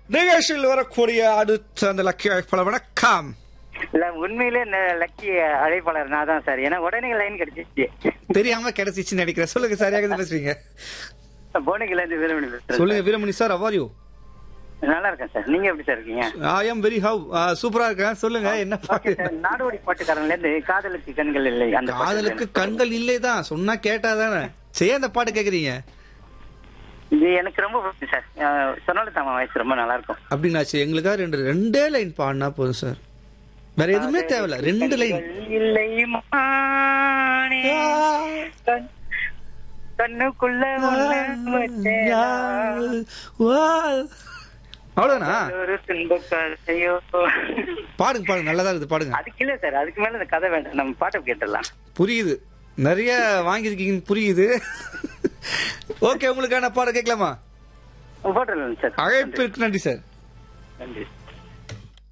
நிகழ்ச்சியில் வரக்கூடிய அடுத்த அந்த லக்கிய அழைப்பாளர் வணக்கம் இல்ல உண்மையிலே இந்த லக்கி அழைப்பாளர் நான் தான் சார் ஏன்னா உடனே லைன் கிடைச்சிச்சு தெரியாம கிடைச்சிச்சுன்னு நினைக்கிறேன் சொல்லுங்க சரியாக தான் பேசுறீங்க போனகில இருந்து வீரமணி பேசுறேன் சொல்லுங்க வீரமணி சார் அவர் யூ நல்லா இருக்கேன் சார் நீங்க எப்படி சார் இருக்கீங்க ஐ எம் வெரி ஹவ் சூப்பரா இருக்கேன் சொல்லுங்க என்ன ஓகே பாட்டு சார் நாடோடி பாட்டுக்காரன்ல இருந்து காதலுக்கு கண்கள் இல்லை அந்த பாட்டு காதலுக்கு வேணும். கண்கள் இல்லை தான் சொன்னா கேட்டாதானே சரி அந்த பாட்டு கேக்குறீங்க இது எனக்கு ரொம்ப பிடிக்கும் சார் அஹ், சொர்ணலதாமா வாய்ஸ் ரொம்ப நல்லா இருக்கும் அப்படின்னாச்சு எங்களுக்காக ரெண்டு ரெண்டே லைன் பாடினா போதும் சார் வேற எதுவுமே தேவையில்ல ரெண்டு லைன் கண்கள் இல்லை மானே, கண்- கண்ணுக்குள்ள ஒண்ணு வச்சேனா, அவ்வளவுதானா ஒரு துன்பக் கதையோ பாடுங்க பாடுங்க நல்லதா இருக்குது பாடுங்க அதுக்கு இல்ல சார் அதுக்கு மேல இந்த கதை வேண்டாம் நம்ம பாட்டை கேட்டுடலாம் புரியுது நிறைய வாங்கியிருக்கீங்கன்னு புரியுது ஓகே உங்களுக்கான பாடம் கேட்கலாமா போட்டுடலாம் சார் அழைப்பிற்கு நன்றி சார் நன்றி